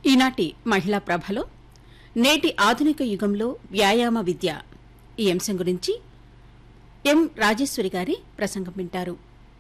ఈనాటి మహిళా ప్రభలో నేటి ఆధునిక యుగంలో వ్యాయామ విద్య ఈ అంశం గురించి ఎం రాజేశ్వరి గారి ప్రసంగం వింటారు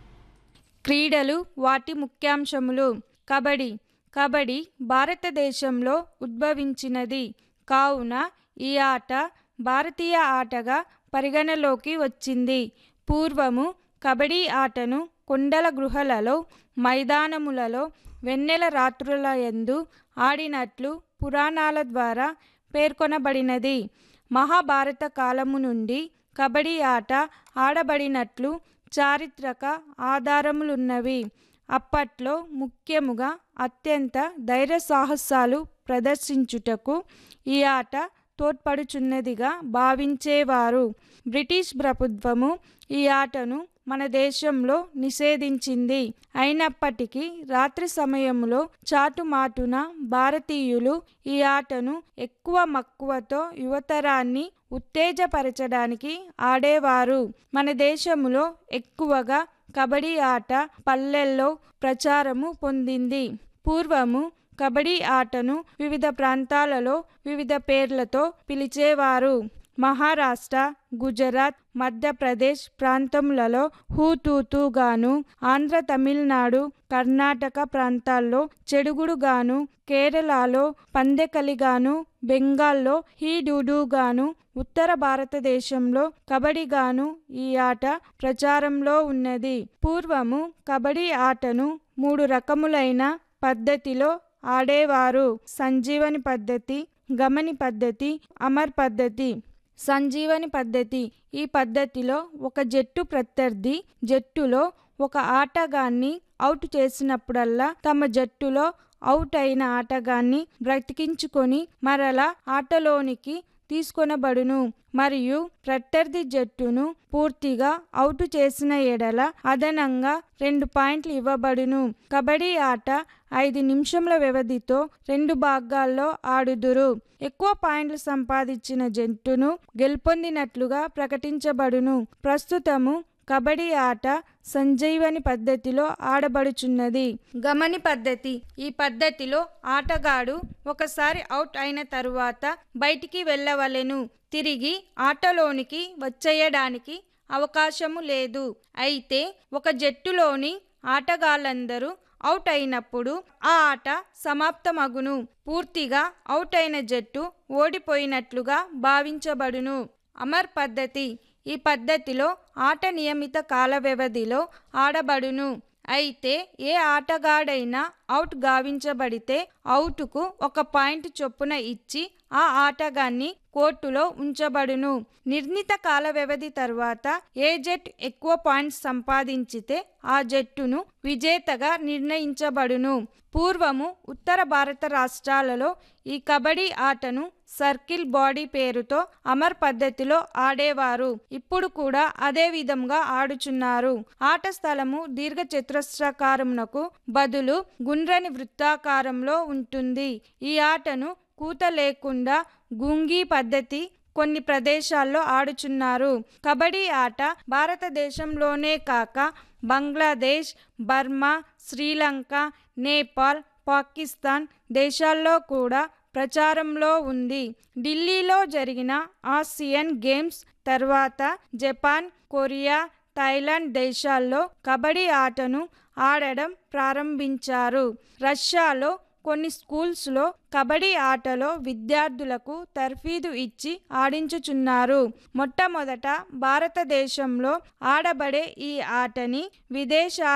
క్రీడలు వాటి ముఖ్యాంశములు కబడ్డీ కబడ్డీ భారతదేశంలో ఉద్భవించినది కావున ఈ ఆట భారతీయ ఆటగా పరిగణలోకి వచ్చింది పూర్వము కబడ్డీ ఆటను కొండల గృహలలో మైదానములలో వెన్నెల రాత్రుల యందు ఆడినట్లు పురాణాల ద్వారా పేర్కొనబడినది మహాభారత కాలము నుండి కబడ్డీ ఆట ఆడబడినట్లు చారిత్రక ఆధారములున్నవి అప్పట్లో ముఖ్యముగా అత్యంత ధైర్య సాహసాలు ప్రదర్శించుటకు ఈ ఆట తోడ్పడుచున్నదిగా భావించేవారు బ్రిటిష్ ప్రభుత్వము ఈ ఆటను మన దేశంలో నిషేధించింది అయినప్పటికీ రాత్రి సమయంలో చాటుమాటున భారతీయులు ఈ ఆటను ఎక్కువ మక్కువతో యువతరాన్ని ఉత్తేజపరచడానికి ఆడేవారు మన దేశంలో ఎక్కువగా కబడ్డీ ఆట పల్లెల్లో ప్రచారము పొందింది పూర్వము కబడ్డీ ఆటను వివిధ ప్రాంతాలలో వివిధ పేర్లతో పిలిచేవారు మహారాష్ట్ర గుజరాత్ మధ్యప్రదేశ్ ప్రాంతములలో హూతూతుగాను ఆంధ్ర తమిళనాడు కర్ణాటక ప్రాంతాల్లో చెడుగుడుగాను కేరళలో పందెకలిగాను బెంగాల్లో హీడూడుగాను ఉత్తర భారతదేశంలో కబడ్డీగాను ఈ ఆట ప్రచారంలో ఉన్నది పూర్వము కబడ్డీ ఆటను మూడు రకములైన పద్ధతిలో ఆడేవారు సంజీవని పద్ధతి గమని పద్ధతి అమర్ పద్ధతి సంజీవని పద్ధతి ఈ పద్ధతిలో ఒక జట్టు ప్రత్యర్థి జట్టులో ఒక ఆటగాన్ని అవుట్ చేసినప్పుడల్లా తమ జట్టులో అవుట్ అయిన ఆటగాన్ని బ్రతికించుకొని మరలా ఆటలోనికి తీసుకొనబడును మరియు ప్రత్యర్థి జట్టును పూర్తిగా అవుట్ చేసిన ఎడల అదనంగా రెండు పాయింట్లు ఇవ్వబడును కబడ్డీ ఆట ఐదు నిమిషముల వ్యవధితో రెండు భాగాల్లో ఆడుదురు ఎక్కువ పాయింట్లు సంపాదించిన జట్టును గెలుపొందినట్లుగా ప్రకటించబడును ప్రస్తుతము కబడ్డీ ఆట సంజీవని పద్ధతిలో ఆడబడుచున్నది గమని పద్ధతి ఈ పద్ధతిలో ఆటగాడు ఒకసారి అవుట్ అయిన తరువాత బయటికి వెళ్ళవలెను తిరిగి ఆటలోనికి వచ్చేయడానికి అవకాశము లేదు అయితే ఒక జట్టులోని ఆటగాళ్ళందరూ అవుట్ అయినప్పుడు ఆ ఆట సమాప్తమగును పూర్తిగా అవుట్ అయిన జట్టు ఓడిపోయినట్లుగా భావించబడును అమర్ పద్ధతి ఈ పద్ధతిలో ఆట నియమిత కాల వ్యవధిలో ఆడబడును అయితే ఏ ఆటగాడైనా అవుట్ గావించబడితే అవుటుకు ఒక పాయింట్ చొప్పున ఇచ్చి ఆ ఆటగాన్ని కోర్టులో ఉంచబడును నిర్ణీత కాల వ్యవధి తర్వాత ఏ జట్టు ఎక్కువ పాయింట్స్ సంపాదించితే ఆ జట్టును విజేతగా నిర్ణయించబడును పూర్వము ఉత్తర భారత రాష్ట్రాలలో ఈ కబడ్డీ ఆటను సర్కిల్ బాడీ పేరుతో అమర్ పద్ధతిలో ఆడేవారు ఇప్పుడు కూడా అదే విధంగా ఆడుచున్నారు ఆట స్థలము దీర్ఘ చతురస్రాకారమునకు బదులు గుండ్రని వృత్తాకారంలో ఉంటుంది ఈ ఆటను కూత లేకుండా గుంగి పద్ధతి కొన్ని ప్రదేశాల్లో ఆడుచున్నారు కబడ్డీ ఆట భారతదేశంలోనే కాక బంగ్లాదేశ్ బర్మా శ్రీలంక నేపాల్ పాకిస్తాన్ దేశాల్లో కూడా ప్రచారంలో ఉంది ఢిల్లీలో జరిగిన ఆసియన్ గేమ్స్ తర్వాత జపాన్ కొరియా థాయిలాండ్ దేశాల్లో కబడ్డీ ఆటను ఆడడం ప్రారంభించారు రష్యాలో కొన్ని స్కూల్స్లో కబడ్డీ ఆటలో విద్యార్థులకు తర్ఫీదు ఇచ్చి ఆడించుచున్నారు మొట్టమొదట భారతదేశంలో ఆడబడే ఈ ఆటని విదేశ